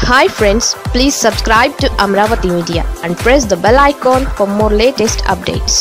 hi friends please subscribe to Amaravati media and press the bell icon for more latest updates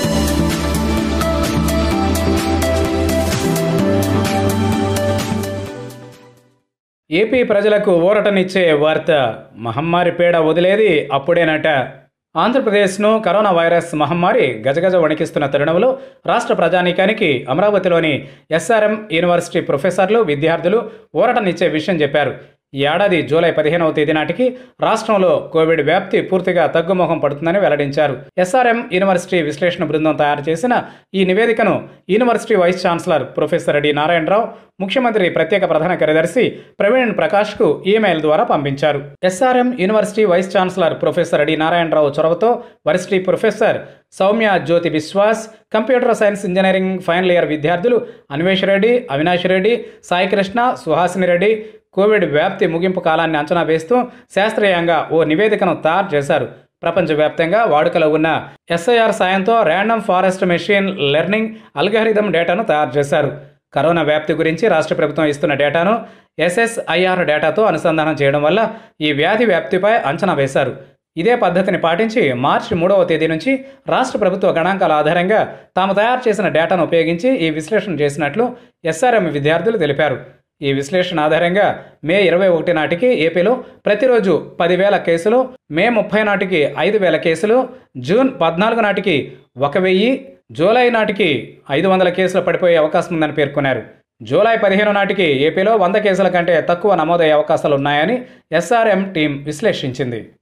AP ప్రజలకు ఊరటనిచ్చే వార్త మహమ్మారి పీడ వదిలేది అప్పుడేనట ఆంధ్రప్రదేశ్ను కరోనా వైరస్ మహమ్మారి గజగజ వణికిస్తున్న తరుణంలో రాష్ట్ర ప్రజానీకానికి అమరావతిలోని ఎస్ఆర్ఎం యూనివర్సిటీ ప్రొఫెసర్లు విద్యార్థులు ఊరటనిచ్చే విషయం చెప్పారు ఈ ఏడాది జూలై పదిహేనవ తేదీ నాటికి రాష్ట్రంలో కోవిడ్ వ్యాప్తి పూర్తిగా తగ్గుముఖం పడుతుందని వెల్లడించారు ఎస్ఆర్ఎం యూనివర్సిటీ విశ్లేషణ బృందం తయారు చేసిన ఈ నివేదికను university vice chancellor professor D Narayana Rao ముఖ్యమంత్రి ప్రత్యేక ప్రధాన కార్యదర్శి ప్రవీణ్ ప్రకాష్కు ఈమెయిల్ ద్వారా పంపించారు SRM university vice chancellor professor D Narayana Rao చొరవతో varsity professor Soumya Jyothi Viswas computer science engineering final year విద్యార్థులు అన్వేష్ రెడ్డి అవినాష్ రెడ్డి సాయికృష్ణ సుహాసిని రెడ్డి కోవిడ్ వ్యాప్తి ముగింపు కాలాన్ని అంచనా వేస్తూ శాస్త్రీయంగా ఓ నివేదికను తయారు చేశారు ప్రపంచవ్యాప్తంగా వాడుకలో ఉన్న ఎస్ఐఆర్ సాయంతో random forest machine learning algorithm డేటాను తయారు చేశారు కరోనా వ్యాప్తి గురించి రాష్ట్ర ప్రభుత్వం ఇస్తున్న డేటాను ఎస్ఎస్ఐఆర్ డేటాతో అనుసంధానం చేయడం వల్ల ఈ వ్యాధి వ్యాప్తిపై అంచనా వేశారు ఇదే పద్ధతిని పాటించి మార్చి మూడవ తేదీ నుంచి రాష్ట్ర ప్రభుత్వ గణాంకాల ఆధారంగా తాము తయారు చేసిన డేటాను ఉపయోగించి ఈ విశ్లేషణ చేసినట్లు ఎస్ఆర్ఎం విద్యార్థులు తెలిపారు ఈ విశ్లేషణ ఆధారంగా మే ఇరవై ఒకటి నాటికి ఏపీలో ప్రతిరోజు పదివేల కేసులు మే ముప్పై నాటికి ఐదు వేల కేసులు జూన్ పద్నాలుగు నాటికి ఒక వెయ్యి జూలై నాటికి ఐదు వందల కేసులు పడిపోయే అవకాశం ఉందని పేర్కొన్నారు జూలై పదిహేను నాటికి ఏపీలో వంద కేసుల కంటే తక్కువ నమోదయ్యే అవకాశాలు ఉన్నాయని ఎస్ఆర్ఎం టీం విశ్లేషించింది